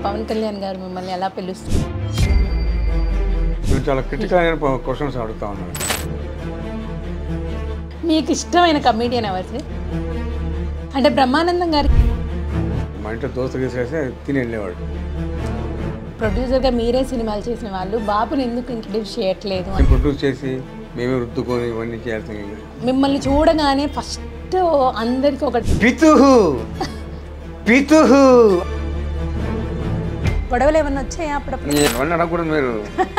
పవన్ కళ్యాణ్ గారు మిమ్మల్ని ఎలా పిలుస్తారు నేను చాలా క్రిటికల్ అయిన క్వశ్చన్స్ అడుగుతా ఉన్నాను మీకు ఇష్టమైన కమీడియన్ ఎవరు సార్ అంటే బ్రహ్మానందం గారి మా ఇంట్లో దోస్తు గీసేసి తిని వెళ్ళేవాడు ప్రొడ్యూసర్గా మీరే సినిమాలు చేసిన వాళ్ళు బాబుని ఎందుకు ఇంట్రడ్యూస్ చేయట్లేదు అని ప్రొడ్యూస్ చేసి మేమే రుద్దుకొని ఇవన్నీ చేయాల్సింది మిమ్మల్ని చూడగానే ఫస్ట్ అందరికి ఒక పితుహు పితుహు గొడవలు ఏమన్నా వచ్చాయా అప్పుడప్పుడు ఇవన్నీ అడగకూడదు మీరు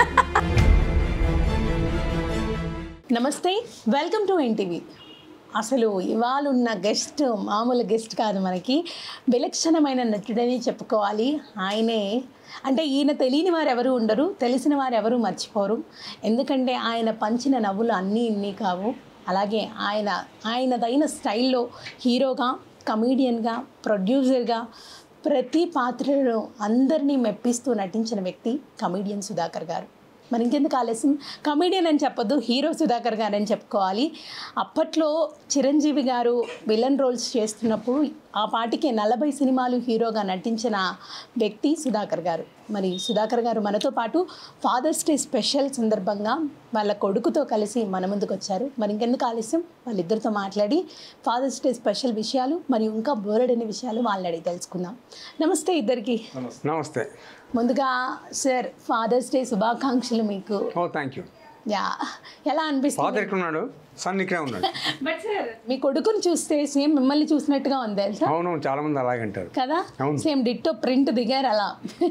నమస్తే వెల్కమ్ టు ఎన్టీవీ అసలు ఇవాళ ఉన్న గెస్ట్ మామూలు గెస్ట్ కాదు మనకి విలక్షణమైన నటుడని చెప్పుకోవాలి ఆయనే అంటే ఈయన తెలియని వారు ఎవరు ఉండరు తెలిసిన వారు ఎవరు మర్చిపోరు ఎందుకంటే ఆయన పంచిన నవ్వులు అన్నీ ఇన్ని కావు అలాగే ఆయన ఆయనదైన స్టైల్లో హీరోగా కమీడియన్గా ప్రొడ్యూసర్గా ప్రతి పాత్రలో అందరినీ మెప్పిస్తూ నటించిన వ్యక్తి కమీడియన్ సుధాకర్ గారు మరి ఇంకెందుకు ఆలస్యం కమీడియన్ అని చెప్పొద్దు హీరో సుధాకర్ గారు అని చెప్పుకోవాలి అప్పట్లో చిరంజీవి గారు విలన్ రోల్స్ చేస్తున్నప్పుడు ఆ పాటికి నలభై సినిమాలు హీరోగా నటించిన వ్యక్తి సుధాకర్ గారు మరి సుధాకర్ గారు మనతో పాటు ఫాదర్స్ డే స్పెషల్ సందర్భంగా వాళ్ళ కొడుకుతో కలిసి మన ముందుకు వచ్చారు మరి ఇంకెందుకు ఆలస్యం వాళ్ళిద్దరితో మాట్లాడి ఫాదర్స్ డే స్పెషల్ విషయాలు మరియు ఇంకా బోలెడని విషయాలు వాళ్ళని అడిగి తెలుసుకుందాం నమస్తే ఇద్దరికి నమస్తే ముందుగా సార్ ఫాదర్స్ డే శుభాకాంక్షలు మీకు ఓ థ్యాంక్ యూ యా ఎలా అనిపిస్తుంది ఫాదర్ ఎక్కడ ఉన్నాడు సన్ ఇక్కడే ఉన్నాడు బట్ సార్ మీ కొడుకుని చూస్తే సేమ్ మిమ్మల్ని చూసినట్టుగా ఉంది తెలుసా అవును చాలా మంది అలాగే అంటారు కదా అవును. సేమ్ డిట్టో ప్రింట్ దిగారు అలా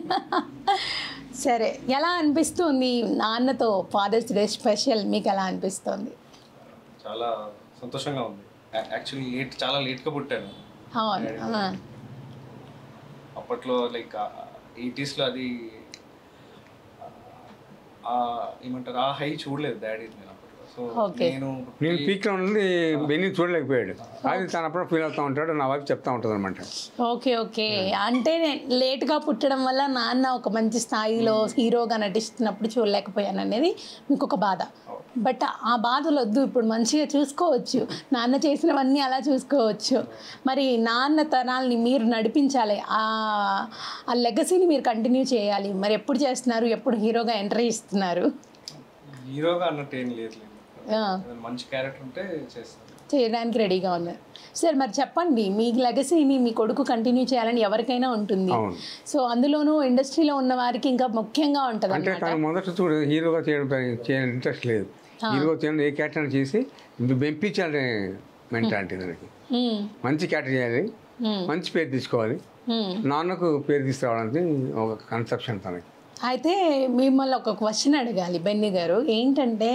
సరే ఎలా అనిపిస్తుంది నాన్నతో ఫాదర్స్ డే స్పెషల్ మీకు ఎలా అనిపిస్తుంది చాలా సంతోషంగా ఉంది యా- యాక్చువల్లీ లేట్ చాలా లేట్గా పుట్టాను అవును ఆ. అప్పట్లో లైక్ ఎయిటీస్లో అది ఆ, ఏమంటారు ఆ హై చూడలేదు డాడీ నేను అప్పట్లో సో Okay. నేను నేను పీక్లో ఉన్నది బెన్ని చూడలేకపోయాడు అది తను అప్పుడు ఫీల్ అవుతూ ఉంటాడు నా వైపు చెప్తా ఉంటుంది అనమాట ఓకే ఓకే అంటే లేట్గా పుట్టడం వల్ల నాన్న ఒక మంచి స్థాయిలో హీరోగా నటిస్తున్నప్పుడు చూడలేకపోయాను అనేది మీకు ఒక బాధ బట్ ఆ బాధలు వద్దు ఇప్పుడు మంచిగా చూసుకోవచ్చు నాన్న చేసినవన్నీ అలా చూసుకోవచ్చు మరి నాన్న తరాల్ని మీరు నడిపించాలి ఆ ఆ లెగసీని మీరు కంటిన్యూ చేయాలి మరి ఎప్పుడు చేస్తున్నారు ఎప్పుడు హీరోగా ఎంట్రీ ఇస్తున్నారు హీరోగా అన్నట్టు ఏం లేదు ఆ, ఏదైనా మంచి క్యారెక్టర్ ఉంటే చేస్తాను చేయడానికి రెడీగా ఉన్నారు సార్ మరి చెప్పండి మీ లెగసీని మీ కొడుకు కంటిన్యూ చేయాలని ఎవరికైనా ఉంటుంది అవును. సో అందులోనూ ఇండస్ట్రీలో ఉన్న వారికి ఇంకా ముఖ్యంగా ఉంటుంది అంటే తను మొదట చూడు హీరోగా చేయడం చేయడం ఇంట్రెస్ట్ లేదు హీరోగా చేయడం ఏ క్యారెక్టర్ చేసి బెంపించాలనే మెంటాలిటీ దానికి మంచి క్యారెక్టర్ చేయాలి మంచి పేరు తీసుకోవాలి నాన్నకు పేరు తీసుకురావడానికి ఒక కన్సెప్షన్ తనకి అయితే మిమ్మల్ని ఒక క్వశ్చన్ అడగాలి బెన్ని గారు ఏంటంటే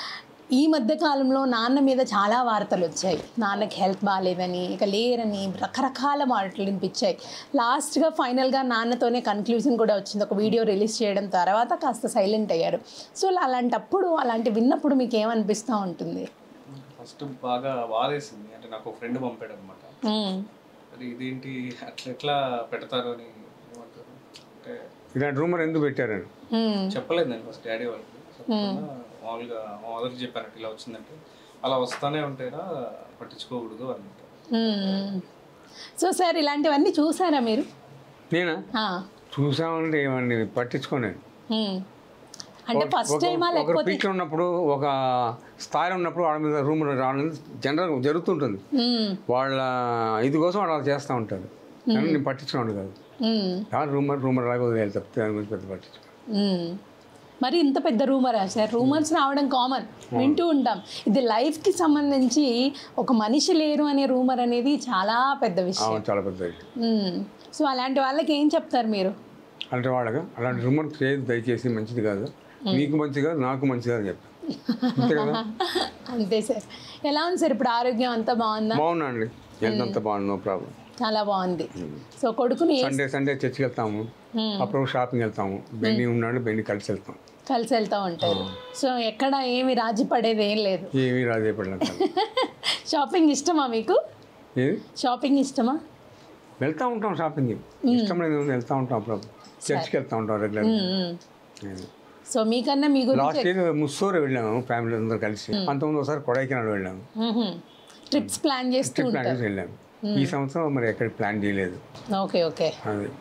ఈ మధ్య కాలంలో నాన్న మీద చాలా వార్తలు వచ్చాయి నాన్నకి హెల్త్ బాగాలేదని ఇక లేరని రకరకాల మాటలు వినిపించాయి లాస్ట్గా ఫైనల్గా నాన్నతోనే కన్క్లూజన్ కూడా వచ్చింది ఒక వీడియో రిలీజ్ చేయడం తర్వాత కాస్త సైలెంట్ అయ్యారు సో అలాంటప్పుడు అలాంటి విన్నప్పుడు మీకు ఏమనిపిస్తూ ఉంటుంది ఫస్ట్ బాగా బాధేసింది అంటే నాకు ఒక ఫ్రెండ్ పంపాడు అనమాట మ్మ్. అది ఇదేంటి అట్లా ఎట్లా పెడతారు అని ఏమంటారు అంటే ఇలాంటి రూమర్ ఎందుకు పెట్టారని మ్మ్. చెప్పలేదు నేను ఫస్ట్ డాడీ వాళ్ళకి చెప్పకుండా మామూలుగా మా మదర్కి చెప్పాను ఇట్లా వచ్చిందంటే అలా వస్తానే ఉంటేనా పట్టించుకోకూడదు అన్నమాట మ్మ్. సో సార్ ఇలాంటివన్నీ చూసారా మీరు నేనా ఆ. చూసామంటే ఏమండి పట్టించుకోలేదు మ్మ్. అంటే ఫస్ట్ టైమా ఒకరు లేకపోతే పీక్లో ఉన్నప్పుడు ఒక స్థాయిలో ఉన్నప్పుడు వాళ్ళ మీద రూమర్ రావడం జనరల్ జరుగుతుంటుంది మ్మ్. వాళ్ళ ఇది కోసం వాళ్ళు అలా చేస్తూ ఉంటారు కానీ నేను పట్టించుకోండి కాదు మ్మ్. చాలా రూమర్ రూమర్ లాగా వదిలేదు తప్పితే దాని గురించి పెద్ద పట్టించుకో మ్మ్. మరి ఇంత పెద్ద రూమరా సార్ రూమర్స్ రావడం కామన్ వింటూ ఉంటాం ఇది లైఫ్కి సంబంధించి ఒక మనిషి లేరు అనే రూమర్ అనేది చాలా పెద్ద విషయం అవును చాలా పెద్ద ఇది. మ్మ్. సో అలాంటి వాళ్ళకి ఏం చెప్తారు మీరు అలాంటి వాళ్ళగా అలాంటి రూమర్ చేయదు దయచేసి మంచిది కాదు మీకు మంచిది కాదు నాకు మంచిది కాదు చెప్తాను అంతే కదా అంతే సార్ ఎలా ఉంది సార్ ఇప్పుడు ఆరోగ్యం అంతా బాగుందా బాగున్నా అండి హెల్త్ అంతా బాగుంది నో ప్రాబ్లం చాలా బాగుంది సో కొడుకుని ఏ- సండే సండే చర్చికి వెళ్తాము అప్పుడు షాపింగ్ వెళ్తాము బెండి ఉన్నాడు బెండి కలిసి వెళ్తాం కలిసి వెళ్తూ ఉంటారు సో ఎక్కడ ఏమి రాజీ పడేది ఏం లేదు ఏమీ రాదు ఎప్పుడు షాపింగ్ ఇష్టమా మీకు ఏది షాపింగ్ ఇష్టమా వెళ్తూ ఉంటాం షాపింగ్ ఇష్టం లేదు వెళ్తూ ఉంటాం అప్పుడప్పుడు చర్చికి వెళ్తూ ఉంటాం రెగ్యులర్ మ్మ్. సో మీకన్నా మీ గురించి లాస్ట్ ఇయర్ ముస్సూరు వెళ్ళాము ఫ్యామిలీ అందరూ కలిసి పంతొమ్మిది ఒకసారి కొడైకెనాల్ వెళ్ళాము ట్రిప్స్ ప్లాన్ చేస్తూ ట్రిప్ ప్లాన్ ఉంటారు చేసి వెళ్ళాము ఈ సంవత్సరం మరి ఎక్కడ ప్లాన్ చేయలేదు ఓకే ఓకే అది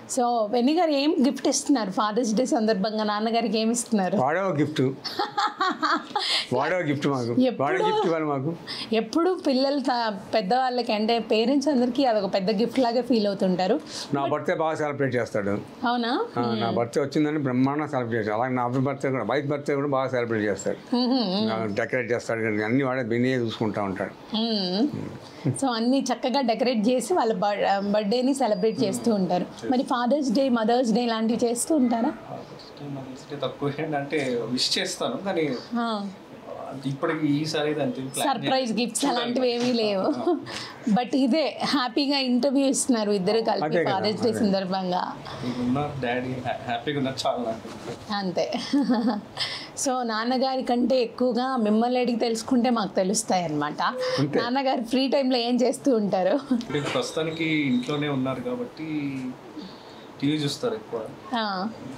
సో వెన్ని గారు ఏం గిఫ్ట్ ఇస్తున్నారు ఫాదర్స్ డే సందర్భంగా నాన్నగారికి ఏమి ఇస్తున్నారు వాడే ఒక గిఫ్ట్ వాడే ఒక గిఫ్ట్ మాకు ఎప్పుడు- వాడే గిఫ్ట్ ఇవ్వాలి మాకు ఎప్పుడు పిల్లలు త- పెద్దవాళ్ళకి అంటే పేరెంట్స్ అందరికీ అదొక పెద్ద గిఫ్ట్ లాగా ఫీల్ అవుతుంటారు నా బర్త్డే బాగా సెలబ్రేట్ చేస్తాడు అవునా ఆ, నా బర్త్డే వచ్చిందని బ్రహ్మాండంగా సెలబ్రేట్ చేస్తాడు అలాగే నా అబ్బాయి బర్త్డే కూడా వైఫ్ బర్త్డే కూడా బాగా సెలబ్రేట్ చేస్తాడు డెకరేట్ చేస్తాడు కానీ అన్ని వాడే బిన్నీయే చూసుకుంటా ఉంటాడు సో అన్ని చక్కగా డెకరేట్ చేసి వాళ్ళ బర్త్డేని సెలబ్రేట్ చేస్తూ ఉంటారు మరి ఫాదర్స్ డే మదర్స్ డే లాంటివి చేస్తూ ఉంటారా తక్కువ ఏంటంటే విష్ చేస్తాను కానీ ఇప్పటికి ఈసారి అయితే అంతే plan సర్ప్రైజ్ గిఫ్ట్స్ అలాంటివి ఏమీ లేవు బట్ ఇదే హ్యాపీగా ఇంటర్వ్యూ ఇస్తున్నారు ఇద్దరు కలిపి అదే కదా, ఫాదర్స్ డే అదే. సందర్భంగా నీకు ఉన్నారు డాడీ హ్యాపీగా ఉన్నారు చాలా నాకు అంతే సో నాన్నగారి కంటే ఎక్కువగా మిమ్మల్ని అడిగి తెలుసుకుంటే మాకు తెలుస్తాయి అన్నమాట అంతే. నాన్నగారు ఫ్రీ టైంలో ఏం చేస్తూ ఉంటారు అంటే ప్రస్తుతానికి ఇంట్లోనే ఉన్నారు కాబట్టి టీవీ చూస్తారు ఎక్కువ ఆ.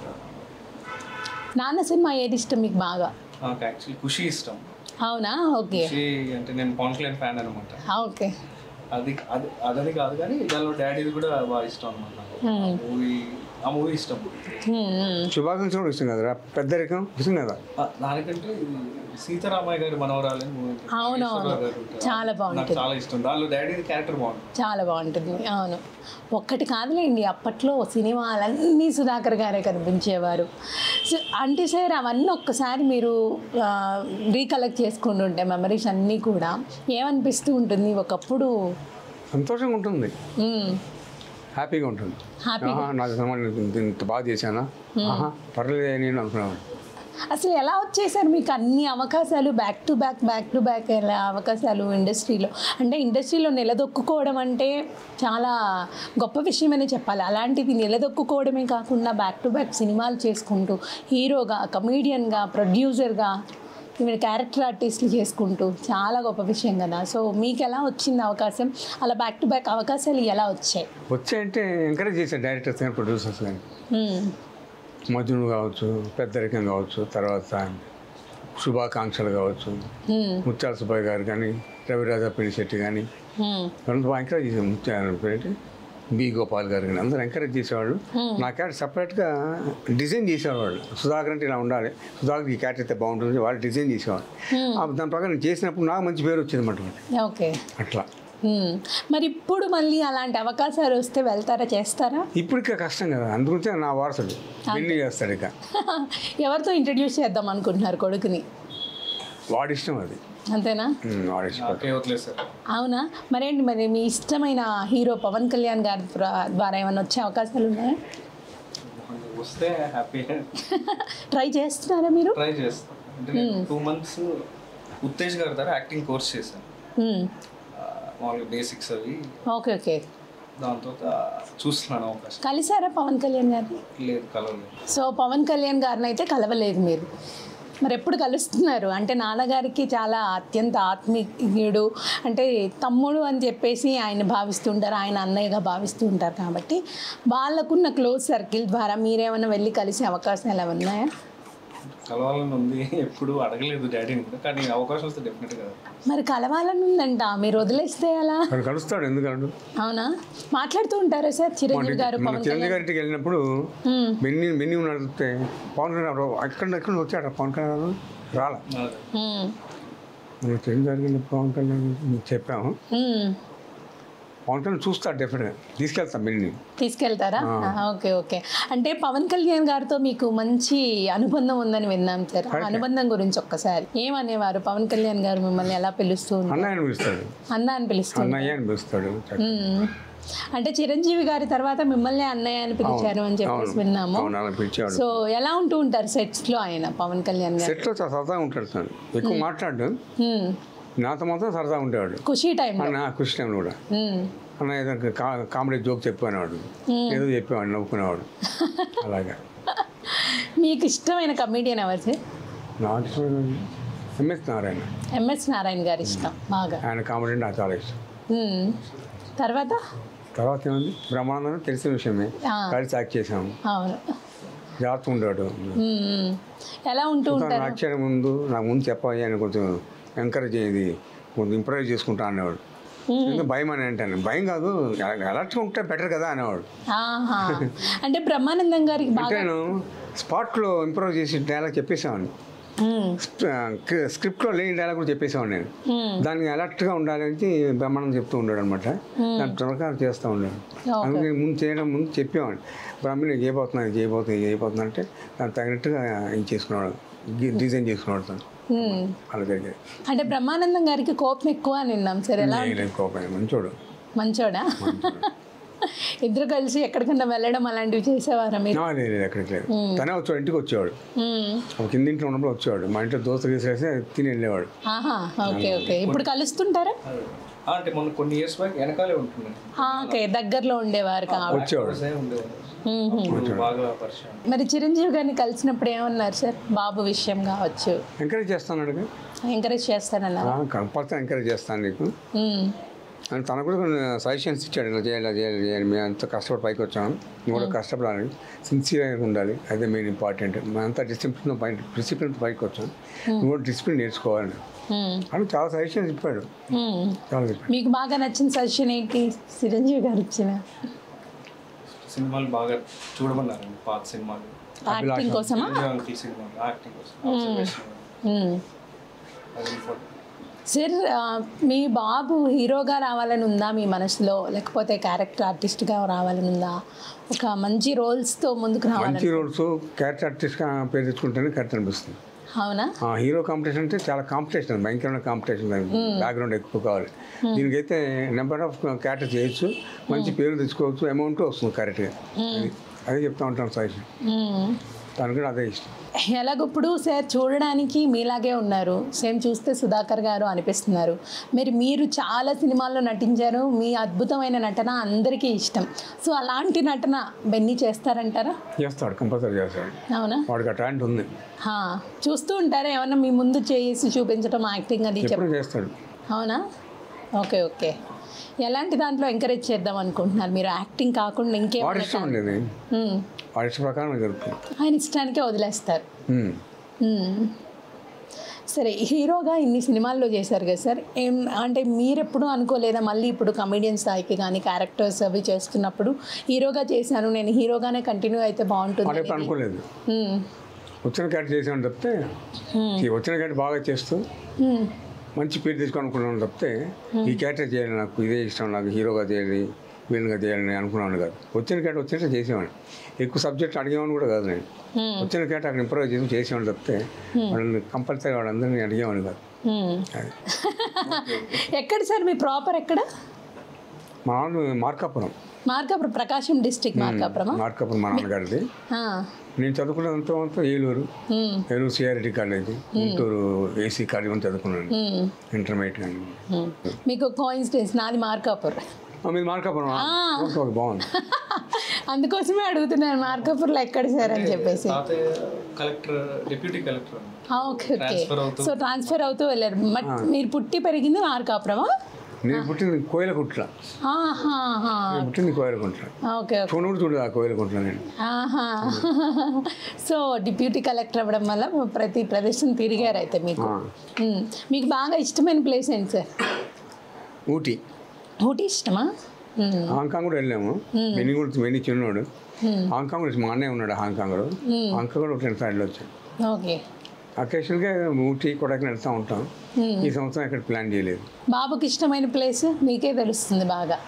నాన్న సినిమా ఏది ఇష్టం మీకు బాగా నాకు యాక్చువల్లీ ఖుషి ఇష్టం అవునా ఓకే ఖుషి అంటే నేను పవన్ కళ్యాణ్ ఫ్యాన్ అనమాట ఓకే అది అది అదని కాదు కానీ దానిలో డాడీది కూడా బాగా ఇష్టం అనమాట మూవీ ఆ మూవీ ఇష్టం శుభాకాంక్షలు కూడా ఇష్టం కదరా పెద్దరికం ఇష్టం కదా ఆ, దానికంటే ఇది సీతారామయ్య గారి మనవరాలని మూవీ అవునవును. చాలా బాగుంటుంది. నాకు చాలా ఇష్టం దానిలో డాడీ క్యారెక్టర్ బాగుంది చాలా బాగుంటుంది అవును ఒక్కటి కాదులేండి అప్పట్లో సినిమాలన్నీ సుధాకర్ గారే కనిపించేవారు సో అంటే సార్ అవన్నీ ఒక్కసారి మీరు రీకలెక్ట్ చేసుకుంటుంటే మెమరీస్ అన్నీ కూడా ఏమనిపిస్తూ ఉంటుంది ఒకప్పుడు సంతోషంగా ఉంటుంది మ్మ్. హ్యాపీగా ఉంటుంది హ్యాపీ ఆహా, నాకు సినిమా ఇంత- ఇంత బాగా చేశానా ఆహా పర్లేదు నేను అనుకున్నాను అసలు ఎలా వచ్చేసారు మీకు అన్ని అవకాశాలు back to back back to back ఎలా అవకాశాలు ఇండస్ట్రీలో అంటే ఇండస్ట్రీలో నిలదొక్కుకోవడం అంటే చాలా గొప్ప విషయమనే చెప్పాలి అలాంటిది నిలదొక్కుకోవడమే కాకుండా బ్యాక్ టు బ్యాక్ సినిమాలు చేసుకుంటూ హీరోగా కమీడియన్గా ప్రొడ్యూసర్గా ఈవెన్ క్యారెక్టర్ ఆర్టిస్టులు చేసుకుంటూ చాలా గొప్ప విషయం కదా సో మీకు ఎలా వచ్చింది అవకాశం అలా బ్యాక్ టు బ్యాక్ అవకాశాలు ఎలా వచ్చాయి వచ్చాయంటే ఎంకరేజ్ చేశారు డైరెక్టర్స్ కానీ ప్రొడ్యూసర్స్ కానీ మ్మ్. మధును కావచ్చు పెద్దరికం కావచ్చు తర్వాత శుభాకాంక్షలు కావచ్చు మ్మ్. ముత్యాల సుబ్బయ్య గారు కానీ రవిరాజా పినిశెట్టి కానీ మ్మ్. వాళ్ళంతా బాగా ఎంకరేజ్ చేశారు ముత్యాల పేరు బి గోపాల్ గారు కానీ అందరూ ఎంకరేజ్ చేసేవాళ్ళు నా క్యారెక్టర్ సపరేట్గా డిజైన్ చేసేవాళ్ళు సుధాకర్ అంటే ఇలా ఉండాలి సుధాకర్ ఈ క్యారెక్టర్ అయితే బాగుంటుంది వాళ్ళు డిజైన్ చేసేవాళ్ళు ఆ దాని ప్రకారం నేను చేసినప్పుడు నాకు మంచి పేరు వచ్చింది అన్నమాట ఓకే అట్లా మ్మ్. మరి ఇప్పుడు మళ్ళీ అలాంటి అవకాశాలు వస్తే వెళ్తారా చేస్తారా ఇప్పుడు ఇక కష్టం కదా అందుగురించే నా వారసుడు పెళ్లి చేస్తాడు ఇక ఎవరితో ఇంట్రడ్యూస్ చేద్దాం అనుకుంటున్నారు కొడుకుని వాడి ఇష్టం అది అంతేనా ఉమ్, వాడి ఇష్టం నాకే వదిలేసారు అవునా మరేంటి మరి మీ ఇష్టమైన హీరో పవన్ కళ్యాణ్ గారి ద్వారా- ద్వారా ఏమైనా వచ్చే అవకాశాలు ఉన్నాయా వస్తే హ్యాపీ ట్రై చేస్తున్నారా మీరు ట్రై చేస్తాను అంటే నేను టూ మంత్స్ ఉత్తేజ్ గారి ద్వారా యాక్టింగ్ కోర్స్ చేశాను మ్మ్. ఆ, మామూలుగా బేసిక్స్ అవి ఓకే ఓకే దాని తర్వాత చూస్తున్నాను అవకాశం కలిసారా పవన్ కళ్యాణ్ గారిని లేదు కలవలేదు సో పవన్ కళ్యాణ్ గారిని అయితే కలవలేదు మీరు మరి ఎప్పుడు కలుస్తున్నారు అంటే నాన్నగారికి చాలా అత్యంత ఆత్మీయుడు అంటే తమ్ముడు అని చెప్పేసి ఆయన భావిస్తుంటారు ఆయన అన్నయ్యగా భావిస్తూ ఉంటారు కాబట్టి వాళ్ళకున్న క్లోజ్ సర్కిల్ ద్వారా మీరేమైనా వెళ్ళి కలిసే అవకాశాలు ఏమైనా ఉన్నాయా కలవాలని ఉంది ఎప్పుడు అడగలేదు డాడీని కూడా కానీ అవకాశం వస్తే డెఫినెట్గా మరి కలవాలని ఉందంట మీరు వదిలేస్తే ఎలా వాడు కలుస్తాడు ఎందుకంటే అవునా మాట్లాడుతూ ఉంటారా సార్ చిరంజీవి గారు మన పవన్ చిరంజీవి కళ్యాణ్ గారింటికి వెళ్ళినప్పుడు మ్మ్. బెన్ని బెన్ని నడిపితే పవన్ కళ్యాణ్ రావు. ఎక్కడ ఎక్కడ వచ్చాడు పవన్ కళ్యాణ్ రావు. రాలా మ్మ్. మన చిరంజీవి గారికి వెళ్ళి పవన్ కళ్యాణ్ చెప్పాము మ్మ్. పవన్ కళ్యాణ్ చూస్తాడు డెఫినెట్గా తీసుకెళ్తాం బెన్ని తీసుకెళ్తారా ఆ, ఓకే ఓకే అంటే పవన్ కళ్యాణ్ గారితో మీకు మంచి అనుబంధం ఉందని విన్నాం సార్ ఆ అనుబంధం గురించి ఒక్కసారి ఏమనేవారు పవన్ కళ్యాణ్ గారు మిమ్మల్ని ఎలా పిలుస్తూ ఉంటారు? అన్నయ్య అని పిలుస్తాడు అన్న అని పిలుస్తూ అన్నయ్య అని పిలుస్తాడు మ్మ్. అంటే చిరంజీవి గారి తర్వాత మిమ్మల్ని అన్నయ్య అని పిలిచారు అని చెప్పేసి అవును విన్నాము అవును అలా పిలిచాడు సో ఎలా ఉంటూ ఉంటారు సెట్స్ లో ఆయన పవన్ కళ్యాణ్ గారు సెట్లో చాలా సరదాగా ఉంటాడు తను ఎక్కువ మాట్లాడు మ్మ్. నాతో మాత్రం సరదాగా ఉండేవాడు ఖుషీ టైంలో అన్న కృషి టైంలో కూడా మ్మ్. అన్న ఏదో కా- కామెడీ జోక్ చెప్పేవాడు ఏదో చెప్పేవాడు నవ్వుకునేవాడు అలాగా మీకు ఇష్టమైన కమీడియన్ ఎవరు సార్ నాకు ఇష్టమైన ఎంఎస్ నారాయణ ఎంఎస్ నారాయణ గారి ఇష్టం బాగా ఆయన కామెడీ నాకు చాలా ఇష్టం మ్మ్. తర్వాత తర్వాత ఏముంది బ్రహ్మానందం తెలిసిన విషయమే ఆ. కలిసి యాక్ట్ చేసాము అవును జాగ్రత్త ఉండేవాడు మ్మ్. ఎలా ఉంటూ ఉంటారు నాకు చేయడం ముందు నాకు ముందు చెప్పాలి అని కొంచెం ఎంకరేజ్ అయ్యేది కొంచెం ఇంప్రూవ్ చేసుకుంటా అనేవాడు ఎందుకు భయం అని అంటాను భయం కాదు అలర్ట్గా ఉంటే బెటర్ కదా అనేవాడు ఆహా అంటే బ్రహ్మానందం గారికి అంటే బాగా నేను స్పాట్లో ఇంప్రూవ్ చేసి డైలాగ్ చెప్పేసాను మ్మ్. స్క్రిప్ట్లో లేని డైలాగ్ కూడా చెప్పేసాను నేను మ్మ్. దానికి అలర్ట్గా ఉండాలని బ్రహ్మాండం చెప్తూ ఉన్నాడు అనమాట దాని ప్రకారం చేస్తూ ఉన్నాడు ఓకే. అందుకే ముందు చేయడం ముందు చెప్పేవాడు బ్రహ్మణి నేను చేయబోతున్నాను ఇది చేయబోతున్నా ఇది చేయబోతున్నా అంటే దానికి తగినట్టుగా ఏం చేసుకున్నాడు గి- డిజైన్ చేసుకున్నాడు తను మ్మ్. అలా జరిగేది అంటే బ్రహ్మానందం గారికి కోపం ఎక్కువ అని విన్నాం సార్ ఎలా లేదు కోపం మంచోడు మంచోడా ఇద్దరు కలిసి ఎక్కడికన్నా వెళ్ళడం అలాంటివి చేసేవారా మీరు ఆ, లేదు లేదు ఎక్కడికి లేదు తనే వచ్చాడు ఇంటికి వచ్చేవాడు మ్మ్. ఒక కింద ఇంట్లో ఉన్నప్పుడు వచ్చేవాడు మా ఇంట్లో దోశ తీసేసి తిని వెళ్ళేవాడు ఆహా ఓకే ఓకే ఇప్పుడు కలుస్తుంటారా ఆ, అంటే మొన్న కొన్ని ఇయర్స్ బ్యాక్ వెనకాలే ఉంటుండే ఆ, ఓకే దగ్గరలో ఉండేవారు కాబట్టి వచ్చేవాడు అదే ఉండేవాడు మ్మ్. ఇప్పుడు బాగా పరిచయం మరి చిరంజీవి గారిని కలిసినప్పుడు ఏమన్నారు సార్ బాబు విషయం కావచ్చు ఎంకరేజ్ చేస్తాను అడిగి ఎంకరేజ్ చేస్తానన్నారు కంపల్సరీ ఎంకరేజ్ చేస్తాను నీకు మ్మ్. అని తనకు కూడా కొన్ని సజెషన్స్ ఇచ్చాడు ఇలా చేయాలి ఇలా చేయాలి ఇలా చేయాలి మేము అంత కష్టపడి పైకి వచ్చాము నువ్వు కూడా కష్టపడాలి సిన్సియర్గా ఉండాలి అదే మెయిన్ ఇంపార్టెంట్ మేమంతా డిసిప్లిన్ పై డిసిప్లిన్ పైకి వచ్చాం నువ్వు కూడా డిసిప్లిన్ నేర్చుకోవాలి మ్మ్. అని చాలా సజెషన్స్ చెప్పాడు మ్మ్. చాలా చెప్పాడు మీకు బాగా నచ్చిన సజెషన్ ఏంటి చిరంజీవి గారు ఇచ్చిన సినిమాలు బాగా చూడమన్నారండి పాత సినిమాలు యాక్టింగ్ కోసమా చిరంజీవి అంకుల్ సినిమాలు యాక్టింగ్ కోసం observation. మ్మ్. అది important. సార్ ఆ, మీ బాబు హీరోగా రావాలని ఉందా మీ మనసులో లేకపోతే క్యారెక్టర్ ఆర్టిస్ట్గా రావాలని ఉందా ఒక మంచి రోల్స్తో ముందుకు రావాలని మంచి రోల్స్ క్యారెక్టర్ ఆర్టిస్ట్గా పేరు తెచ్చుకుంటేనే కరెక్ట్ అనిపిస్తుంది అవునా ఆ హీరో కాంపిటీషన్ అంటే చాలా కాంపిటీషన్ భయంకరమైన కాంపిటీషన్ బ్యాక్గ్రౌండ్ ఎక్కువ కావాలి దీనికైతే నెంబర్ ఆఫ్ క్యారెక్టర్ చేయొచ్చు మంచి పేరు తెచ్చుకోవచ్చు అమౌంట్ వస్తుంది కరెక్ట్గా అది అదే చెప్తా ఉంటాను సజెషన్ మ్మ్. తనకు కూడా అదే ఇష్టం ఎలాగప్పుడు సార్ చూడడానికి మీలాగే ఉన్నారు సేమ్ చూస్తే సుధాకర్ గారు అనిపిస్తున్నారు మరి మీరు చాలా సినిమాల్లో నటించారు మీ అద్భుతమైన నటన అందరికీ ఇష్టం సో అలాంటి నటన బెన్నీ చేస్తారంటారా చేస్తాడు కంపల్సరీ చేస్తాడు అవునా వాడికి ఆ టాలెంట్ ఉంది హా. చూస్తూ ఉంటారా ఏమన్నా మీ ముందు చేసి చూపించడం యాక్టింగ్ అది చెప్ ఎప్పుడు చేస్తాడు అవునా ఓకే ఓకే ఎలాంటి దాంట్లో ఎంకరేజ్ చేద్దాం అనుకుంటున్నారు మీరు యాక్టింగ్ కాకుండా వాడి ఇంకేమైనా ఇష్టం అండి అది మ్మ్. వాడి ఇష్ట ప్రకారం జరుగుతుంది ఆయన ఇష్టానికే వదిలేస్తారు ఉమ్. మ్మ్. సరే హీరోగా ఇన్ని సినిమాల్లో చేశారు కదా సార్ ఏం అంటే మీరెప్పుడు అనుకోలేదా మళ్ళీ ఇప్పుడు కమెడియన్ స్థాయికి కానీ క్యారెక్టర్స్ అవి చేస్తున్నప్పుడు హీరోగా చేశాను నేను హీరోగానే కంటిన్యూ అయితే బాగుంటుంది వాడు ఎప్పుడు అనేది. అనుకోలేదు మ్మ్. వచ్చిన క్యారెక్టర్ చేసామని తప్పితే ఈ వచ్చిన క్యారెక్టర్ బాగా చేస్తూ మ్మ్. మంచి పేరు తెచ్చుకోనుకున్నాను తప్పితే ఈ క్యారెక్టర్ చేయాలి నాకు ఇదే ఇష్టం నాకు హీరోగా చేయాలి విలన్గా చేయాలని అనుకున్నాను కాదు వచ్చిన క్యారెక్టర్ వచ్చినట్టు చేసేవాడిని ఎక్కువ సబ్జెక్ట్ అడిగేవాడిని కూడా కాదు నేను మ్మ్. వచ్చిన క్యారెక్టర్ అక్కడ ఇంప్రూవ్ చేసి చేసేవాడిని తప్పితే వాళ్ళని కంపల్సరీ వాళ్ళందరినీ అడిగేవాడిని కాదు మ్మ్. అది ఎక్కడ సార్ మీ ప్రాపర్ ఎక్కడ మా నాన్న మార్కాపురం మార్కాపురం ప్రకాశం డిస్ట్రిక్ట్ మార్కాపురమా మార్కాపురం మా నాన్నగారిది ఆ. నేను చదువుకున్నంత అంతా ఏలూరు మ్మ్. Eluru CRT college Guntur AC college అని చదువుకున్నాను మ్మ్. ఇంటర్మీడియట్ కానీ మ్మ్. మీకు కోయిన్సిడెన్స్ నాది మార్కాపూర్ మీరు మార్కాపురం ఓకే ఓకే బాగుంది అందుకోసమే అడుగుతున్నాను మార్కాపూర్లో ఎక్కడ సార్ అని చెప్పేసి తాతయ్య కలెక్టర్ డిప్యూటీ కలెక్టర్ ఆ, ఓకే ఓకే Transfer అవుతూ. సో ట్రాన్స్ఫర్ అవుతూ వెళ్ళారు బట్ మీరు పుట్టి పెరిగింది మార్కాపురమా నేను పుట్టింది కోయిలకుంట్ల ఆహాహా. నేను పుట్టింది కోయిలకుంట్ల ఓకే ఓకే చూడు కూడా చూడదు ఆ కోయిలకుంట్ల నేను ఆహా సో డిప్యూటీ కలెక్టర్ అవ్వడం వల్ల ప్రతి ప్రదేశం తిరిగారు అయితే మీకు ఆ, మ్మ్. మీకు బాగా ఇష్టమైన ప్లేస్ ఏంటి సార్ ఊటీ ఊటీ ఇష్టమా మ్మ్. హాంకాంగ్ కూడా వెళ్ళాము మెనీ కూడా మెనీ చిన్నోడు హాంకాంగ్ కూడా మా అన్నయ్య ఉన్నాడు హాంకాంగ్లో హాంకాంగ్ కూడా ఒక సైడ్లో వచ్చాను ఓకే అకేషన్గా ఊటీ కొడైకెనాల్ వెళ్తూ ఉంటాం ఈ సంవత్సరం ఎక్కడ ప్లాన్ చేయలేదు బాబుకి ఇష్టమైన ప్లేస్ మీకే తెలుస్తుంది బాగా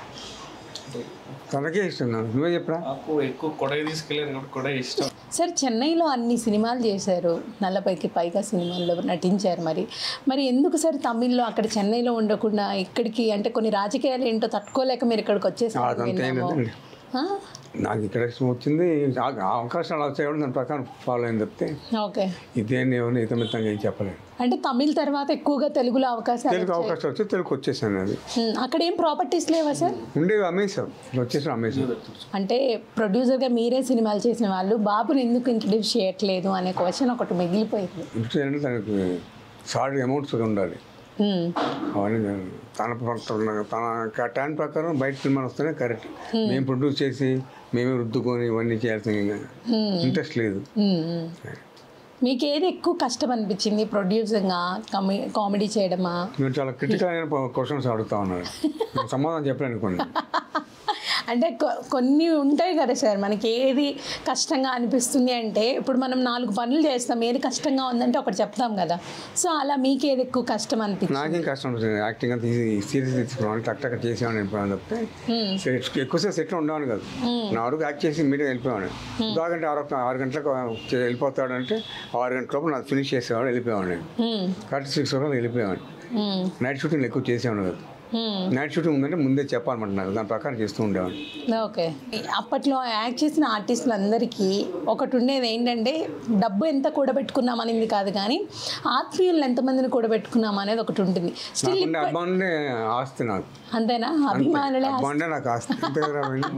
తనకే ఇష్టం నాకు నువ్వే చెప్పరా నాకు ఎక్కువ కొడై తీసుకెళ్ళారు కాబట్టి కొడై ఇష్టం సార్ చెన్నైలో అన్ని సినిమాలు చేశారు నలభైకి పైగా సినిమాల్లో నటించారు మరి మరి ఎందుకు సార్ తమిళ్లో అక్కడ చెన్నైలో ఉండకుండా ఇక్కడికి అంటే కొన్ని రాజకీయాలు ఏంటో తట్టుకోలేక మీరు ఇక్కడికి వచ్చేసారు అదంతా ఏం విన్నాము. లేదండి ఆ? నాకు ఇక్కడ ఇష్టం వచ్చింది ఆ ఆ అవకాశాలు వచ్చాయి కూడా దాని ప్రకారం ఫాలో అయింది తప్పితే ఓకే ఇదే నేను ఇతమితంగా ఏం చెప్పలేదు అంటే తమిళ్ తర్వాత ఎక్కువగా తెలుగులో అవకాశాలు తెలుగు అవకాశం వచ్చి తెలుగు వచ్చేసాను అది ఉమ్, అక్కడ ఏం ప్రాపర్టీస్ లేవా సార్ ఉండేవి అమ్మేశాం ఇట్లా వచ్చేసాం అమ్మేశాం అంటే ప్రొడ్యూసర్గా మీరే సినిమాలు చేసిన వాళ్ళు బాబుని ఎందుకు ఇంట్రడ్యూస్ చేయట్లేదు అనే క్వశ్చన్ ఒకటి మిగిలిపోయింది ఇంట్రెస్ట్ అంటే తనకి సారీ అమౌంట్స్ ఉండాలి ఉమ్, అవన్నీ నేను తన ప్రకారం- తన టైం ప్రకారం బయట సినిమాలు వస్తేనే కరెక్ట్ మేము ప్రొడ్యూస్ చేసి మేమే రుద్దుకొని ఇవన్నీ చేయాల్సిన ఇంట్రెస్ట్ లేదు ఉమ్, ఉమ్. మీకు ఏది ఎక్కువ కష్టం అనిపించింది ప్రొడ్యూసింగా కామె కామెడీ చేయడమా మీరు చాలా క్రిటికల్ అయిన క్వశ్చన్స్ అడుగుతా ఉన్నారు నేను సమాధానం చెప్పలేను అనుకోండి అంటే కొ- కొన్ని ఉంటాయి కదా సార్ మనకి ఏది కష్టంగా అనిపిస్తుంది అంటే ఇప్పుడు మనం నాలుగు పనులు చేస్తాం ఏది కష్టంగా ఉందంటే ఒకటి చెప్తాం కదా సో అలా మీకు ఏది ఎక్కువ కష్టం అనిపించింది నాకేం కష్టం అనిపిస్తుంది యాక్టింగ్ అంతా ఈజీ సీరియస్ తీసుకున్నాను టక్ టక్ చేసేవాడిని వెళ్ళిపోయాను తప్పితే సెట్ ఎక్కువసేపు సెట్లో ఉండేవాను కాదు నా వరకు యాక్ట్ చేసి మీడియా వెళ్ళిపోయాను దాకంటే ఆరు ఆరు గంటలకు చే- వెళ్ళిపోతాడు అంటే ఆరు గంటల లోపు నాకు ఫినిష్ చేసేవాడు వెళ్ళిపోయాను నేను మ్మ్. థర్టీ సిక్స్ వరకు వెళ్ళిపోయాను మ్మ్. నైట్ షూటింగ్ ఎక్కువ చేసేవాడు కాదు మ్మ్. నైట్ షూటింగ్ ఉందంటే ముందే చెప్పాలన్నమాట నాకు దాని ప్రకారం చేస్తూ ఉండేవాడిని ఓకే అప్పట్లో యాక్ట్ చేసిన ఆర్టిస్టులందరికీ ఒకటి ఉండేది ఏంటంటే డబ్బు ఎంత కూడబెట్టుకున్నాం అనేది కాదు కానీ ఆత్మీయులను ఎంతమందిని కూడబెట్టుకున్నాం అనేది ఒకటి ఉంటుంది స్టిల్ నాకుండే అబ్బాయి ఆస్తి నాకు అంతేనా అభిమానులే అబ్బాయి అంటే నాకు ఆస్తి అంతే కదా వీళ్ళు.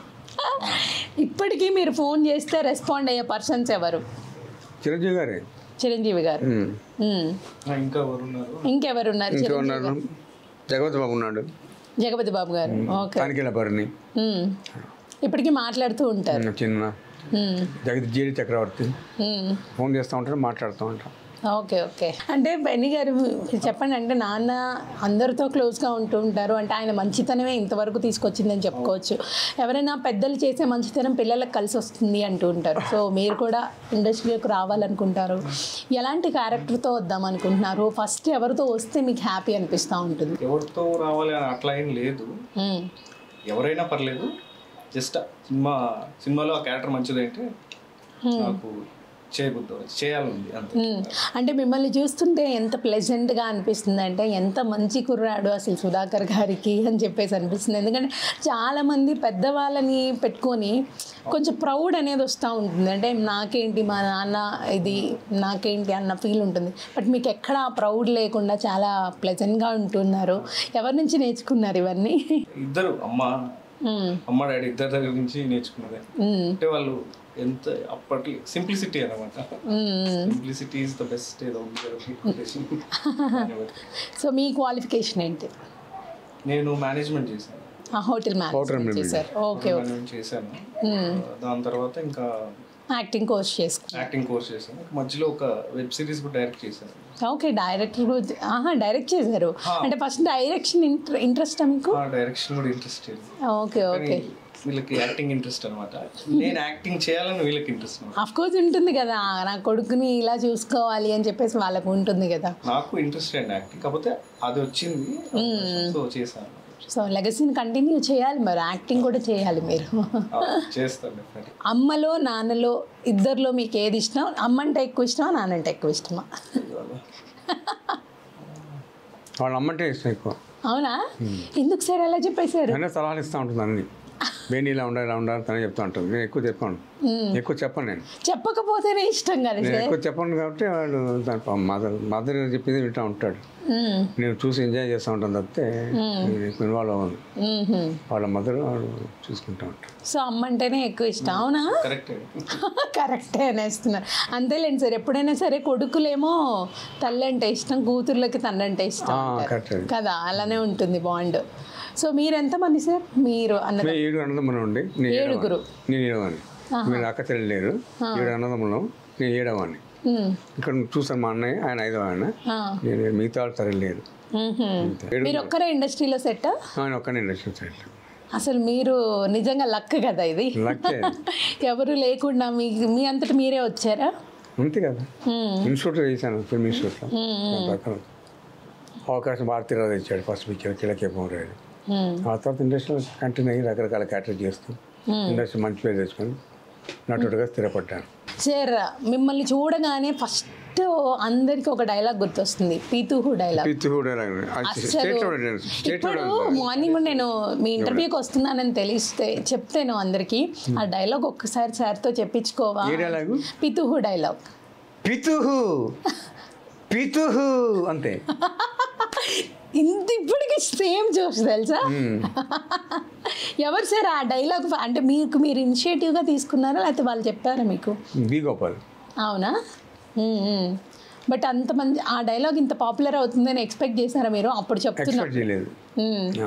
ఇప్పటికీ మీరు ఫోన్ చేస్తే రెస్పాండ్ అయ్యే పర్సన్స్ ఎవరు చిరంజీవి గారే చిరంజీవి గారు ఉమ్. మ్మ్. ఆ, ఇంకా ఎవరు ఉన్నారు ఇంకెవరు ఉన్నారు ఇంకా చిరంజీవి ఉన్నారు గారు? జగవతి బాబు ఉన్నాడు జగపతి బాబు గారు ఓకే తానికెళ్ళ భరణి మ్మ్. ఇప్పటికీ మాట్లాడుతూ ఉంటారు చిన్న మ్మ్. జగత్ జీడి చక్రవర్తి మ్మ్. ఫోన్ చేస్తూ ఉంటాడు మాట్లాడుతూ ఉంటాం ఓకే ఓకే అంటే బెన్నీ గారు మీరు చెప్పండి అంటే నాన్న అందరితో క్లోజ్గా ఉంటూ ఉంటారు అంటే ఆయన మంచితనమే ఇంతవరకు తీసుకొచ్చిందని చెప్పుకోవచ్చు ఎవరైనా పెద్దలు చేసే మంచితనం పిల్లలకు కలిసి వస్తుంది అంటూ ఉంటారు సో మీరు కూడా ఇండస్ట్రీలోకి రావాలనుకుంటారు ఎలాంటి క్యారెక్టర్తో వద్దాం అనుకుంటున్నారు ఫస్ట్ ఎవరితో వస్తే మీకు హ్యాపీ అనిపిస్తూ ఉంటుంది ఎవరితో రావాలి అని అట్లా ఏం లేదు మ్మ్. ఎవరైనా పర్లేదు జస్ట్ సినిమా సినిమాలో ఆ క్యారెక్టర్ మంచిదంటే నాకు చేయబుద్ధి చేయాలంది అంతే మ్మ్. అంటే మిమ్మల్ని చూస్తుంటే ఎంత ప్లెజెంట్గా అనిపిస్తుంది అంటే ఎంత మంచి కుర్రాడు అసలు సుధాకర్ గారికి అని చెప్పేసి అనిపిస్తుంది ఎందుకంటే చాలామంది పెద్దవాళ్ళని పెట్టుకొని కొంచెం ప్రౌడ్ అనేది వస్తూ ఉంటుంది అంటే నాకేంటి మా నాన్న ఇది నాకేంటి అన్న ఫీల్ ఉంటుంది బట్ మీకు ఎక్కడ ఆ ప్రౌడ్ లేకుండా చాలా ప్లెజెంట్గా ఉంటున్నారు ఎవరి నుంచి నేర్చుకున్నారు ఇవన్నీ ఇద్దరు అమ్మ మ్మ్. అమ్మ డాడీ ఇద్దరి దగ్గర నుంచి నేర్చుకున్నదే మ్మ్. అంటే వాళ్ళు ఎంత అప్పటి సింప్లిసిటీ అనమాట మ్మ్. సింప్లిసిటీ ఇస్ ద బెస్ట్ ఏదో ఉంది కదా సో మీ క్వాలిఫికేషన్ ఏంటి నేను మేనేజ్మెంట్ చేశాను హోటల్ మేనేజ్మెంట్ చేశారు ఓకే ఓకే మేనేజ్మెంట్ చేశాను మ్మ్. దాని తర్వాత ఇంకా యాక్టింగ్ కోర్స్ చేసుకున్నారు యాక్టింగ్ కోర్స్ చేశాను మధ్యలో ఒక వెబ్ సిరీస్ కూడా డైరెక్ట్ చేశాను ఓకే డైరెక్టర్ గురించి ఆహా డైరెక్ట్ చేశారు అంటే ఫస్ట్ డైరెక్షన్ ఇంట్రెస్ట్ మీకు ఆ డైరెక్షన్ కూడా ఇంట్రెస్ట్ ఓకే ఓకే వీళ్ళకి యాక్టింగ్ ఇంట్రెస్ట్ అనమాట నేను యాక్టింగ్ చేయాలని వీళ్ళకి ఇంట్రెస్ట్ అనమాట అఫ్ కోర్స్ ఉంటుంది కదా నా కొడుకుని ఇలా చూసుకోవాలి అని చెప్పేసి వాళ్ళకు ఉంటుంది కదా నాకు ఇంట్రెస్ట్ అండి యాక్టింగ్ కాకపోతే అది వచ్చింది సో చేశాను సో లెగసీని కంటిన్యూ చేయాలి మరి యాక్టింగ్ కూడా చేయాలి మీరు ఆ, చేస్తాను డెఫినెట్ అమ్మలో నాన్నలో ఇద్దరిలో మీకు ఏది ఇష్టం అమ్మ అంటే ఎక్కువ ఇష్టమా నాన్న అంటే ఎక్కువ ఇష్టమా వాళ్ళ అమ్మంటే ఇష్టం ఎక్కువ అవునా ఎందుకు సార్ అలా చెప్పేశారు అన్నీ సలహాలు ఇస్తూ ఉంటుంది అన్ని బేని ఇలా ఉండాలి ఇలా ఉండాలి తనే చెప్తా ఉంటుంది నేను ఎక్కువ చెప్పాను ఎక్కువ చెప్పను నేను చెప్పకపోతేనే ఇష్టం కదా నేను సార్ ఎక్కువ చెప్పను కాబట్టి వాడు దాని మదర్ మదర్ చెప్పింది వింటూ ఉంటాడు మ్మ్. నేను చూసి ఎంజాయ్ చేస్తూ ఉంటాను తప్పితే నేను ఎక్కువ ఇన్వాల్వ్ అవ్వను మ్మ్హ్మ్. వాళ్ళ మదర్ వాడు చూసుకుంటూ ఉంటాడు సో అమ్మ అంటేనే ఎక్కువ ఇష్టం అవునా కరెక్ట్ కరెక్టే అనేస్తున్నారు అంతేలేండి సార్ ఎప్పుడైనా సరే కొడుకులేమో తల్లి అంటే ఇష్టం కూతుర్లకి తండ్రి అంటే ఇష్టం ఆ, అంటారు. కరెక్ట్ అది. కదా అలానే ఉంటుంది బాండ్ సో మీరు ఎంతమంది సార్ మీరు అన్న మేము ఏడు అన్నదమ్ములు ఉండి నేను ఏడుగురు. ఏడవాడిని. నేను ఏడవాడిని మీరు అక్క చెల్లి లేరు ఏడు అన్నదమ్ములు నేను ఏడవాడిని మ్మ్. ఇక్కడ చూసాను మా అన్నయ్య ఆయన ఐదవ ఆయన ఆ. నేను మిగతా వాళ్ళు సరే లేరు మ్మ్హ్మ్. ఏడు మీరు ఒక్కరే ఇండస్ట్రీలో సెట్ ఆయన ఒక్కనే ఇండస్ట్రీ సైడ్ అసలు మీరు నిజంగా లక్ కదా ఇది లక్కే ఎవరు లేకుండా మీ మీ అంతటి మీరే వచ్చారా అంతే కదా మ్మ్. ఇన్స్టిట్యూట్ చేశాను ఫిల్మ్ ఇన్స్టిట్యూట్లో దాని ప్రకారం అవకాశం భారతీరావు ఇచ్చాడు ఫస్ట్ పిక్చర్ కిలకేపం రాడు మ్మ్. ఆ తర్వాత ఇండస్ట్రీలో కంటిన్యూ అయ్యి రకరకాల క్యాటర్ చేస్తూ ఇండస్ట్రీ మంచి పేరు తెచ్చుకొని నటుడుగా స్థిరపడ్డాను సార్ మిమ్మల్ని చూడగానే ఫస్ట్ అందరికి ఒక డైలాగ్ గుర్తొస్తుంది పీతుహు డైలాగ్ పిత్తుహుడు అసలు స్టేట్ స్టేట్ ఇప్పుడు మార్నింగ్ నేను మీ ఇంటర్వ్యూకి వస్తున్నానని తెలిస్తే చెప్తాను అందరికి ఆ డైలాగ్ ఒక్కసారి సార్తో చెప్పించుకోవా ఏ డైలాగు పితుహు డైలాగ్ పితుహు పితుహు అంతే ఇంత ఇప్పటికి సేమ్ జోష్ తెలుసా ఎవరు సార్ ఆ డైలాగ్ అంటే మీకు మీరు ఇనిషియేటివ్గా తీసుకున్నారా లేకపోతే వాళ్ళు చెప్పారా మీకు బి గోపాల్ అవునా బట్ అంతమంది ఆ డైలాగ్ ఇంత పాపులర్ అవుతుందని ఎక్స్పెక్ట్ చేశారా మీరు అప్పుడు చెప్తున్నా ఎక్స్పెక్ట్ చేయలేదు మ్మ్. ఆహా.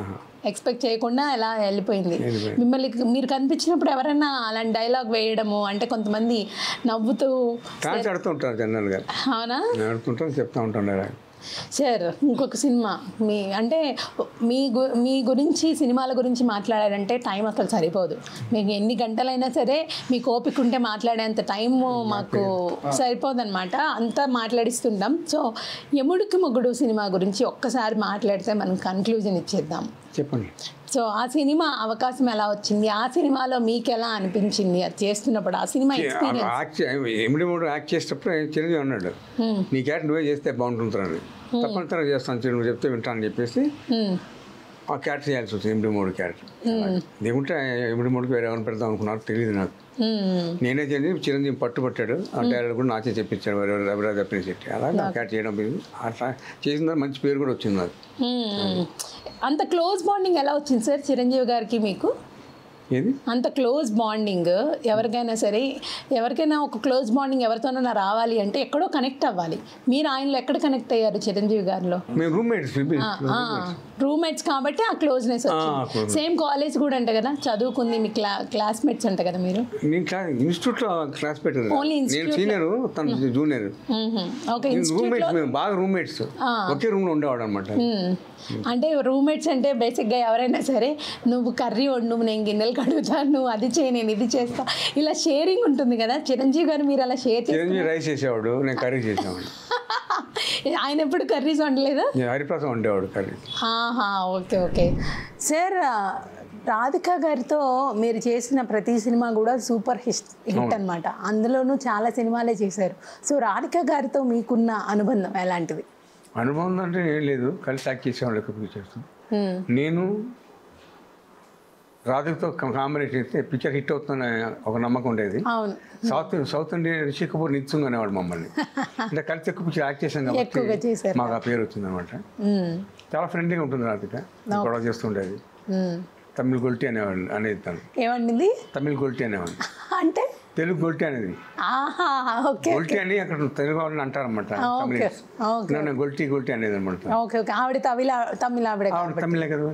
ఎక్స్పెక్ట్ చేయకుండా ఎలా వెళ్ళిపోయింది మిమ్మల్ని మీరు కనిపించినప్పుడు ఎవరైనా అలాంటి డైలాగ్ వేయడము అంటే కొంతమంది నవ్వుతూ డాన్స్ ఆడుతుంటారు జనరల్గా అవునా ఆడుతుంటారు చెప్తా ఉంటాను సార్ ఇంకొక సినిమా మీ అంటే మీ గు మీ గురించి సినిమాల గురించి మాట్లాడారంటే టైం అసలు సరిపోదు మీకు ఎన్ని గంటలైనా సరే మీకు ఓపిక ఉంటే మాట్లాడేంత టైం మాకు సరిపోదన్నమాట అంతా మాట్లాడిస్తుంటాం సో యముడికి మొగుడు సినిమా గురించి ఒక్కసారి మాట్లాడితే మనం కన్క్లూజన్ ఇచ్చేద్దాం చెప్పండి సో ఆ సినిమా అవకాశం ఎలా వచ్చింది ఆ సినిమాలో మీకు ఎలా అనిపించింది అది చేస్తున్నప్పుడు ఆ సినిమా ఎక్స్పీరియన్స్ యాక్ట్ ఎమిడి మూడు యాక్ట్ చేసేటప్పుడు చిరంజీవి అన్నాడు నీ క్యారెక్టర్ నువ్వే చేస్తే బాగుంటుందని తప్పనిసరిగా చేస్తాను చిరు నువ్వు చెప్తే వింటానని చెప్పేసి ఆ క్యారెక్టర్ చేయాల్సి వచ్చింది ఎమిడి మూడు క్యారెక్టర్ లేకుంటే ఎమిడి మూడుకి వేరే ఎవరిని పెడదాం అనుకున్నారు తెలియదు నాకు నేనే చేయండి చిరంజీవి పట్టుబట్టాడు ఆ డైరెక్టర్ కూడా నాకే చెప్పించాడు వారు రవిరాజ్ అప్పిన చెట్టి అలా క్యారెక్టర్ చేయడం పోయింది. అట్లా చేసిన తర్వాత మంచి పేరు కూడా వచ్చింది నాకు అంత క్లోజ్ బాండింగ్ ఎలా వచ్చింది సార్ చిరంజీవి గారికి మీకు ఏది అంత క్లోజ్ బాండింగ్ ఎవరికైనా సరే ఎవరికైనా ఒక క్లోజ్ బాండింగ్ ఎవరితోనైనా రావాలి అంటే ఎక్కడో కనెక్ట్ అవ్వాలి మీరు ఆయనలో ఎక్కడ కనెక్ట్ అయ్యారు చిరంజీవి గారిలో మేము రూమ్మేట్స్ రూమ్మేట్స్ కాబట్టి ఆ క్లోజ్నెస్ వచ్చింది సేమ్ కాలేజ్ కూడా అంట కదా చదువుకుంది మీ క్లా క్లాస్మేట్స్ అంట కదా మీరు నేను క్లాస్ ఇన్స్టిట్యూట్లో క్లాస్ పెట్టాను Only నేను institute సీనియర్ తను జూనియర్ ఓకే రూమ్మేట్స్ మేము బాగా రూమ్మేట్స్ ఒకే రూమ్ లో ఉండేవాడు అనమాట అంటే రూమ్మేట్స్ అంటే బేసిక్గా ఎవరైనా సరే నువ్వు కర్రీ వండు నేను గిన్నెలు కడుగుతా నువ్వు అది చేయి నేను ఇది చేస్తా ఇలా షేరింగ్ ఉంటుంది కదా చిరంజీవి గారు మీరు అలా షేర్ చేసి చిరంజీవి రైస్ చేసేవాడు నేను కర్రీ చేసేవాడు ఆయన ఎప్పుడు కర్రీస్ వండలేదా నేను హరిప్రసాద్ ఉండేవాడు కర్రీ ఆహా ఓకే ఓకే సార్ రాధిక గారితో మీరు చేసిన ప్రతి సినిమా కూడా సూపర్ హిట్ హిట్ అనమాట అందులోనూ చాలా సినిమాలే చేశారు సో రాధిక గారితో మీకున్న అనుబంధం ఎలాంటిది అనుభవం అంటే ఏం లేదు కలిసి యాక్ట్ చేసేవాడు ఎక్కువ చేస్తాం హ్మ్. నేను రాధికతో కాంబినేషన్ అయితే పిక్చర్ హిట్ అవుతుందని ఒక నమ్మకం ఉండేది అవును south south India Rishi Kapoor నిత్యంగా అనేవాడు మమ్మల్ని అంటే కలిసి ఎక్కువ పిక్చర్ యాక్ట్ చేశాం ఎక్కువగా కాబట్టి చేశారు మాకు ఆ పేరు వచ్చింది అనమాట హ్మ్. చాలా ఫ్రెండ్లీగా ఉంటుంది రాధిక గొడవ చేస్తుండేది హ్మ్. తమిళ్ గొల్టీ అనేవాడు అనేది తను ఏమండింది తమిళ్ గొల్టీ అనేవాడు అంటే తెలుగు గొల్టీ అనేది ఆహా ఓకే గొల్టీ అని అక్కడ తెలుగు వాళ్ళని అంటారన్నమాట ఓకే ఓకే తమిళ గొల్టీ గొల్టీ అనేది అనమాట ఓకే ఓకే ఆవిడ తమిళ తమిళ ఆవిడ ఆవిడ తమిళే కదా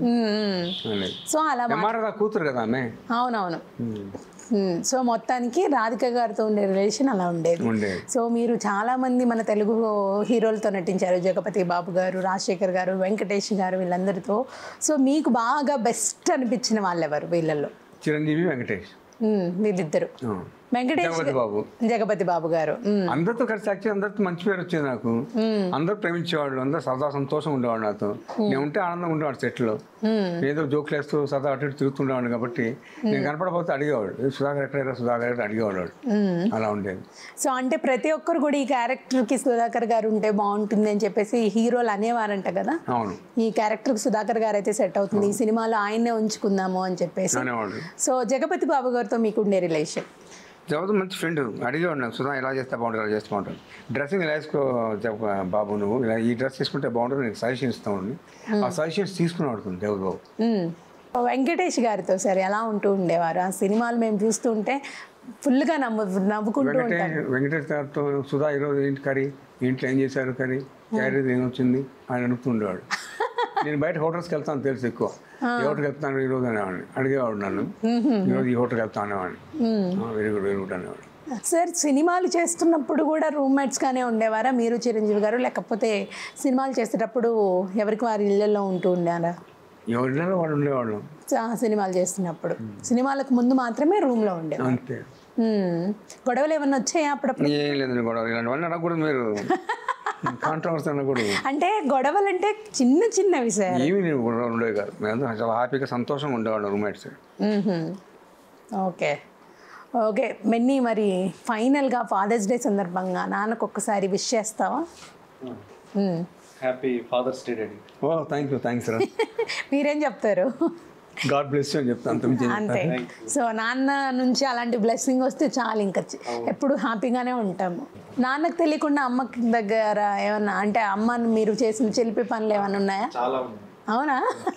అనేది సో అలా మా- ఎంఆర్ఆర్ కూతురు కదా ఆమె అవునవును హ్మ్. సో మొత్తానికి రాధిక గారితో ఉండే రిలేషన్ అలా ఉండేది ఉండేది సో మీరు చాలా మంది మన తెలుగు హీరోలతో నటించారు జగపతి బాబు గారు రాజశేఖర్ గారు వెంకటేష్ గారు వీళ్ళందరితో సో మీకు బాగా బెస్ట్ అనిపించిన వాళ్ళు ఎవరు వీళ్ళల్లో చిరంజీవి వెంకటేష్ హ్మ్, వీళ్ళిద్దరు ఆ. వెంకటేష్ జగపతి బాబు జగపతి బాబు గారు హ్మ్. అందరితో కలిసి యాక్చువల్ అందరితో మంచి పేరు వచ్చేది నాకు అందరూ ప్రేమించేవాళ్ళు అందరూ సరదా సంతోషం ఉండేవాడు నాతో నేను ఉంటే ఆనందంగా ఉండేవాడు సెట్లో ఏదో జోకులు వేస్తూ సరదా అటు ఇటు తిరుగుతుండేవాడు కాబట్టి నేను కనపడకపోతే అడిగేవాడు "ఏ, సుధాకర్ ఎక్కడ సుధాకర్ ఎక్కడ అడిగేవాడు వాడు. అలా ఉండేది సో అంటే ప్రతి ఒక్కరు కూడా ఈ క్యారెక్టర్కి సుధాకర్ గారు ఉంటే బాగుంటుంది అని చెప్పేసి హీరోలు అనేవారంట కదా అవును ఈ క్యారెక్టర్కి సుధాకర్ గారు అయితే సెట్ అవుతుంది ఈ సినిమాలో ఆయన్నే ఉంచుకుందాము అని చెప్పేసి అనేవాడు సో జగపతి బాబు గారితో మీకు ఉండే రిలేషన్ జగత్ మంచి ఫ్రెండ్ అడిగేవాడు నాకు సుధా ఇలా చేస్తే బాగుంటుంది ఇలా చేస్తే బాగుంటుంది డ్రెస్సింగ్ ఇలా వేసుకో జగ బాబు నువ్వు ఇలా ఈ డ్రెస్ తీసుకుంటే బాగుంటుంది నీకు సజెషన్ ఇస్తాను ఆ సజెషన్స్ తీసుకునేవాడు జగత్ బాబు వెంకటేష్ గారితో సార్ ఎలా ఉంటూ ఉండేవారు ఆ సినిమాలు మేము చూస్తుంటే ఫుల్గా నవ్వు నవ్వుకుంటూ ఉంటాం వెంకటేష్ వెంకటేష్ గారితో సుధా ఈరోజు ఏంటి కర్రీ ఇంట్లో ఏం చేశారు కర్రీ క్యారీ ఏం వచ్చింది ఆయన అడుగుతుండేవాడు నేను బయట హోటల్స్కి వెళ్తాను తెలుసు ఎక్కువ ఏ హోటల్కి వెళ్తాను ఈరోజు అనేవాడిని అడిగేవాడు నన్ను ఈరోజు ఈ హోటల్కి వెళ్తాను అనేవాడిని వెరీ గుడ్ వెరీ గుడ్ అనేవాడు సార్ సినిమాలు చేస్తున్నప్పుడు కూడా రూమ్మేట్స్గానే ఉండేవారా మీరు చిరంజీవి గారు లేకపోతే సినిమాలు చేసేటప్పుడు ఎవరికి వారి ఇళ్ళల్లో ఉంటూ ఉండారా ఎవరిలో వాడు ఉండేవాళ్ళం ఆ సినిమాలు చేస్తున్నప్పుడు సినిమాలకు ముందు మాత్రమే రూమ్లో ఉండేవారు అంతే మ్మ్. గొడవలు ఏమన్నా వచ్చాయా అప్పుడప్పుడు ఏం లేదండి గొడవ ఇలాంటివన్నీ అనకూడదు మీరు కాంట్రవర్సీ అనకూడదు అంటే గొడవలు అంటే చిన్న చిన్నవి సార్ ఏమి నేను గొడవ ఉండేవి కాదు మేము చాలా హ్యాపీగా సంతోషంగా ఉండేవాళ్ళం రూమ్మేట్స్ మ్మ్హ్మ్. ఓకే ఓకే మెన్నీ మరి ఫైనల్గా ఫాదర్స్ డే సందర్భంగా నాన్నకు ఒక్కసారి విష్ చేస్తావా మ్మ్. Happy father's day daddy oh thank you thanks రా మీరేం చెప్తారు గాడ్ బ్లెస్ యూ అని చెప్తాను అంత మించి ఏం అంతే సో నాన్న నుంచి అలాంటి బ్లెస్సింగ్ వస్తే చాలు ఇంకా చి- ఎప్పుడు హ్యాపీగానే ఉంటాము నాన్నకు తెలియకుండా అమ్మకి దగ్గర ఏమన్నా అంటే అమ్మని మీరు చేసిన చెల్పి పనులు ఏమైనా ఉన్నాయా చాలా ఉంది అవునా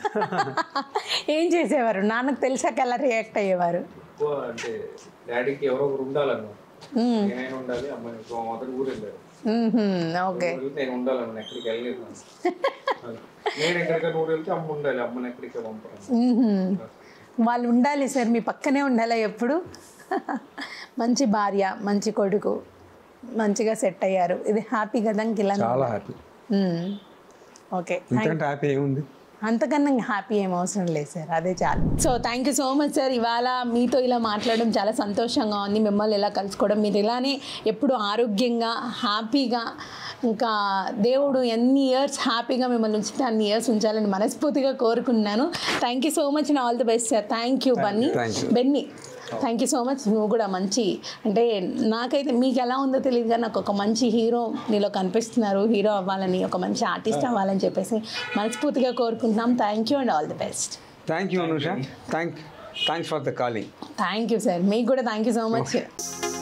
ఏం చేసేవారు నాన్నకు తెలిసాక ఎలా రియాక్ట్ అయ్యేవారు ఎక్కువ అంటే డాడీకి ఎవరో ఒకరు ఉండాలన్నమాట నేనైనా ఉండాలి అమ్మాయి మొదటి ఊరు వెళ్ళారు ఓకే నేను ఉండాలి అమ్మ ఎక్కడికి వెళ్ళలేదు అది. నేను ఎక్కడికైనా ఊరు వెళ్తే అమ్మ ఉండాలి అమ్మని ఎక్కడికి పంపరు వాళ్ళు ఉండాలి సార్ మీ పక్కనే ఉండాలి ఎప్పుడు మంచి భార్య మంచి కొడుకు మంచిగా సెట్ అయ్యారు ఇది హ్యాపీ కదా కిలా చాలా హ్యాపీ ఓకే ఇంతకంటే హ్యాపీ ఏముంది అంతకన్నా హ్యాపీ ఏం అవసరం లేదు సార్ అదే చాలు so thank you so much sir ఇవాళ మీతో ఇలా మాట్లాడడం చాలా సంతోషంగా ఉంది మిమ్మల్ని ఇలా కలుసుకోవడం మీరు ఇలానే ఎప్పుడు ఆరోగ్యంగా హ్యాపీగా ఇంకా దేవుడు ఎన్ని ఇయర్స్ హ్యాపీగా మిమ్మల్ని ఉంచితే అన్ని ఇయర్స్ ఉంచాలని మనస్ఫూర్తిగా కోరుకున్నాను thank you so much all the best sir thank you Bunny thank you. Benny thank you so much నువ్వు కూడా మంచి అంటే నాకైతే మీకు ఎలా ఉందో తెలియదు కానీ నాకు ఒక మంచి హీరో నీలో కనిపిస్తున్నారు హీరో అవ్వాలని ఒక మంచి ఆర్టిస్ట్ అవ్వాలని చెప్పేసి మనస్ఫూర్తిగా కోరుకుంటున్నాం thank you and all the best thank you Anusha thank thanks for the calling thank you sir మీకు కూడా థ్యాంక్ యూ సో మచ్